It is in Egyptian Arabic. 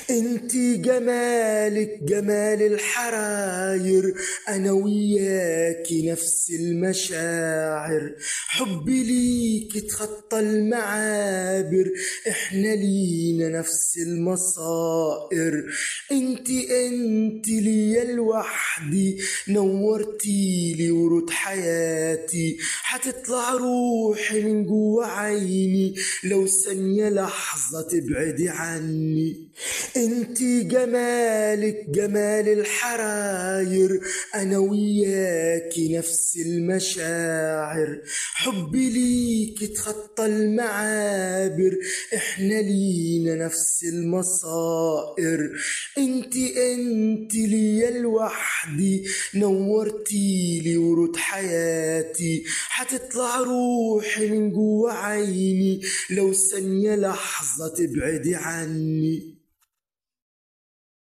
انتي جمالك جمال الحراير انا وياكي نفس المشاعر حبي ليك تخطى المعابر احنا لينا نفس المصائر انتي انتي ليا لوحدي نورتي لي ورود حياتي حتطلع روحي من جوا عيني لو ثانية لحظة تبعدي عني انتي جمالك جمال الحراير انا وياكي نفس المشاعر حبي ليك تخطى المعابر احنا لينا نفس المصائر انتي انتي ليا لوحدي نورتي لي ورود حياتي حتطلع روحي من جوا عيني لو ثانية لحظة تبعدي عني